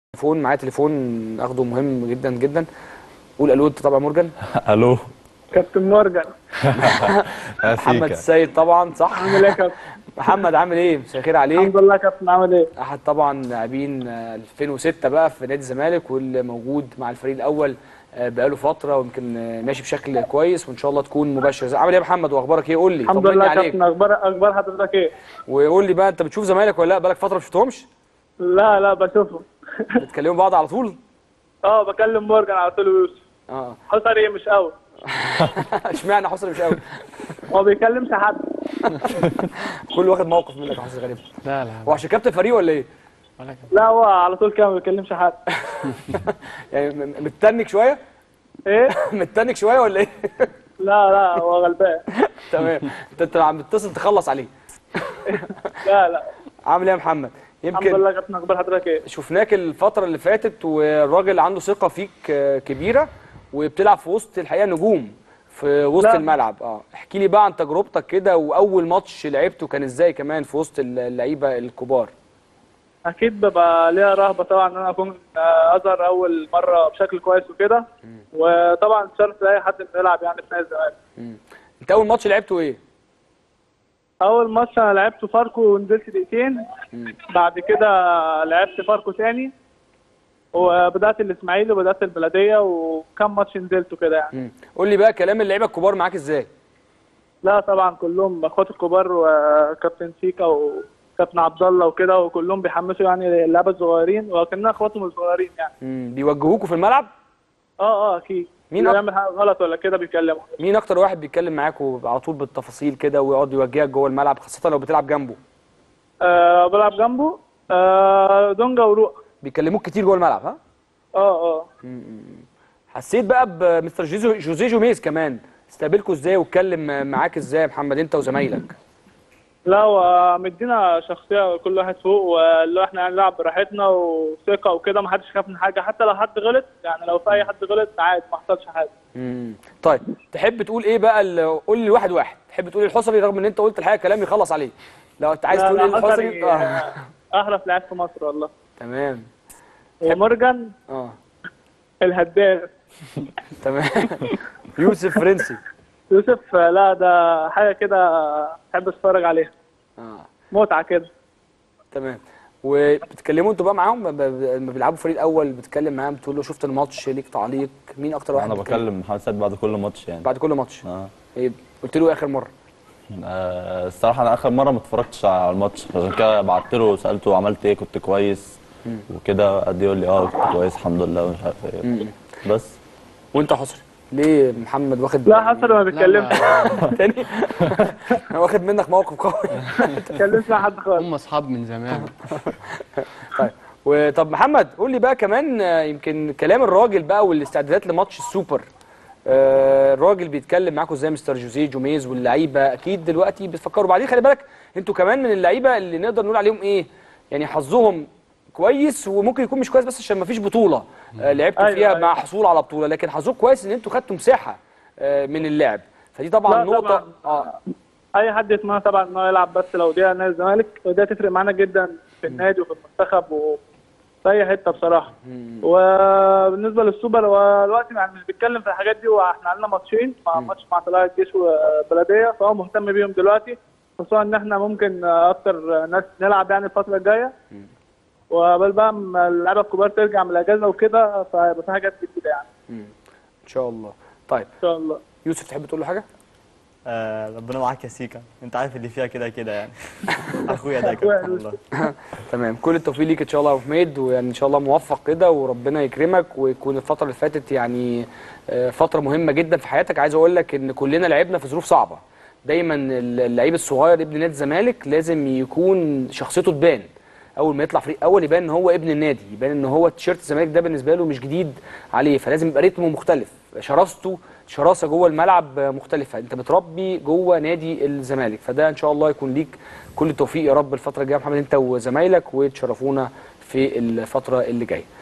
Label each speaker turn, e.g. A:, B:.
A: تليفون معايا تليفون اخده مهم جدا جدا قول الو انت طبعا مورجان
B: الو
C: كابتن مورجان
B: يا
A: محمد
B: سيكا
A: السيد طبعا صح
C: عامل ايه يا كابتن؟
A: محمد عامل ايه مساء الخير عليك
C: الحمد لله يا كابتن عامل ايه؟
A: احد طبعا لاعبين آه، 2006 بقى في نادي الزمالك واللي موجود مع الفريق الاول آه، بقاله فتره ويمكن آه، ماشي بشكل كويس وان شاء الله تكون مباشر عامل ايه يا محمد واخبارك ايه قول لي
C: الحمد
A: طمني
C: لله يا
A: عليك
C: كابتن اخبار اخبار حضرتك ايه؟
A: وقول لي بقى انت بتشوف زمايلك ولا لا بقالك فتره ما شفتهمش
C: لا لا بشوفه
A: بتكلموا بعض على طول
C: اه بكلم مورجان على طول ويوسف
A: اه
C: حصل ايه مش قوي
A: اشمعنى حصل مش قوي
C: هو بيكلمش حد
A: كل واخد موقف منك يا حسن غريب
D: لا لا
A: هو عشان كابتن فريق ولا ايه
D: ولا كده
C: لا هو على طول كده ما بيكلمش حد
A: يعني م- متنك شويه
C: ايه؟
A: متنك شويه ولا ايه
C: لا لا هو غلبان
A: تمام انت انت عم بتتصل تخلص عليه
C: لا لا
A: عامل ايه يا محمد
C: الحمد
A: يمكن
C: لله يا كابتن اخبار حضرتك ايه؟
A: شفناك الفترة اللي فاتت والراجل عنده ثقة فيك آه، كبيرة وبتلعب في وسط الحقيقة نجوم في وسط
C: لا.
A: الملعب اه احكي لي بقى عن تجربتك كده واول ماتش لعبته كان ازاي كمان في وسط اللعيبة الكبار
C: اكيد ببقى ليا رهبه طبعا ان انا اكون آه، اظهر اول مره بشكل كويس وكده وطبعا شرط لاي حد انه يلعب يعني في نادي الزمالك
A: انت اول ماتش لعبته ايه
C: اول ماتش انا لعبته فاركو ونزلت دقيقتين بعد كده لعبت فاركو تاني وبدات الاسماعيلي وبدات البلديه وكم ماتش نزلته كده يعني
A: مم. قول لي بقى كلام اللعيبة الكبار معاك ازاي
C: لا طبعا كلهم اخواتي الكبار وكابتن سيكا وكابتن عبد الله وكده وكلهم بيحمسوا يعني اللعيبه الصغيرين وكاننا اخواتهم الصغيرين يعني
A: مم. بيوجهوكوا في الملعب
C: اه اه اكيد
A: مين
C: اللي
A: أك-
C: يعمل حاجه غلط ولا كده بيكلمه
A: مين اكتر واحد بيتكلم معاكوا على طول بالتفاصيل كده ويقعد يوجهك جوه الملعب خاصة لو بتلعب جنبه
C: آه بلعب جنبه آه دونجا وروق
A: بيكلموك كتير جوه الملعب ها
C: اه اه
A: حسيت بقى بمستر جيزو جوزيه جوميز كمان استقبلكوا ازاي واتكلم معاك ازاي يا محمد انت وزمايلك
C: لا هو مدينا شخصيه كل واحد فوق واللي هو احنا هنلعب براحتنا وثقه وكده ما حدش خاف من حاجه حتى لو حد غلط يعني لو في اي حد غلط عادي ما حصلش حاجه
A: مم. طيب تحب تقول ايه بقى ال- قول لي واحد واحد تحب تقول الحصري رغم ان انت قلت الحقيقه كلام يخلص عليه لو انت عايز
C: لا،
A: تقول
C: لا،
A: ايه الحصري
C: حصري،
A: اه
C: آه، احرف لاعب في مصر والله
A: تمام
C: ومورجان
A: اه
C: الهداف
A: تمام يوسف فرنسي
C: يوسف آه، لا ده حاجه كده احب اتفرج عليها
A: اه
C: متعه كده
A: تمام وبتكلموا انتوا بقى معاهم ب- ب- لما بيلعبوا فريق الاول بتكلم معاهم تقول له شفت الماتش ليك تعليق مين اكتر واحد
B: انا
A: بيتكلم؟
B: بكلم محمد سيد بعد كل ماتش يعني
A: بعد كل ماتش
B: اه
A: ايه قلت له إيه اخر مره
B: آه، الصراحه انا اخر مره ما اتفرجتش على الماتش عشان كده بعت له سالته عملت ايه كنت كويس وكده قد يقول لي اه كنت كويس الحمد لله ومش عارف ايه بس
A: وانت حصري ليه محمد واخد
C: لا حسن ما بيتكلمش
A: تاني واخد منك موقف قوي
C: ما بيتكلمش مع حد خالص
D: هم اصحاب من زمان
A: طيب وطب محمد قول لي بقى كمان آه، يمكن كلام الراجل بقى والاستعدادات لماتش السوبر آه، الراجل بيتكلم معاكم ازاي مستر جوزيه جوميز واللعيبه اكيد دلوقتي بتفكروا بعدين خلي بالك انتوا كمان من اللعيبه اللي نقدر نقول عليهم ايه يعني حظهم كويس وممكن يكون مش كويس بس عشان ما فيش بطوله آه، لعبتوا
C: أيوة،
A: فيها
C: أيوة.
A: مع حصول على بطوله لكن حظكم كويس ان انتوا خدتوا مساحه آه، من اللعب فدي طبعا
C: لا،
A: نقطه
C: طبعاً.
A: اه
C: اي حد يتمنى طبعا ان هو يلعب بس لو دي نادي الزمالك وده تفرق معانا جدا في النادي وفي المنتخب وفي اي حته بصراحه وبالنسبه للسوبر هو دلوقتي يعني مش بيتكلم في الحاجات دي واحنا عندنا ماتشين مع ماتش مع طلائع الجيش وبلديه فهو مهتم بيهم دلوقتي خصوصا ان احنا ممكن اكتر ناس نلعب يعني الفتره الجايه وقبل بقى ما اللعيبه الكبار ترجع من الاجازه وكده فيبقى في حاجات جديده يعني
A: ان شاء الله طيب
C: ان شاء الله
A: يوسف تحب تقول له حاجه
E: آه ربنا معاك يا سيكا انت عارف اللي فيها كده كده يعني اخويا ده
C: أخويا
E: كده والله
A: تمام كل التوفيق ليك ان شاء الله يا ابو حميد ويعني ان شاء الله موفق كده وربنا يكرمك ويكون الفتره اللي فاتت يعني آه، فتره مهمه جدا في حياتك عايز اقول لك ان كلنا لعبنا في ظروف صعبه دايما اللعيب الصغير ابن نادي الزمالك لازم يكون شخصيته تبان اول ما يطلع فريق اول يبان ان هو ابن النادي يبان ان هو تيشيرت الزمالك ده بالنسبه له مش جديد عليه فلازم يبقى رتمه مختلف شراسته شراسه جوه الملعب مختلفه انت متربي جوه نادي الزمالك فده ان شاء الله يكون ليك كل التوفيق يا رب الفتره الجايه يا محمد انت وزمايلك وتشرفونا في الفتره اللي جايه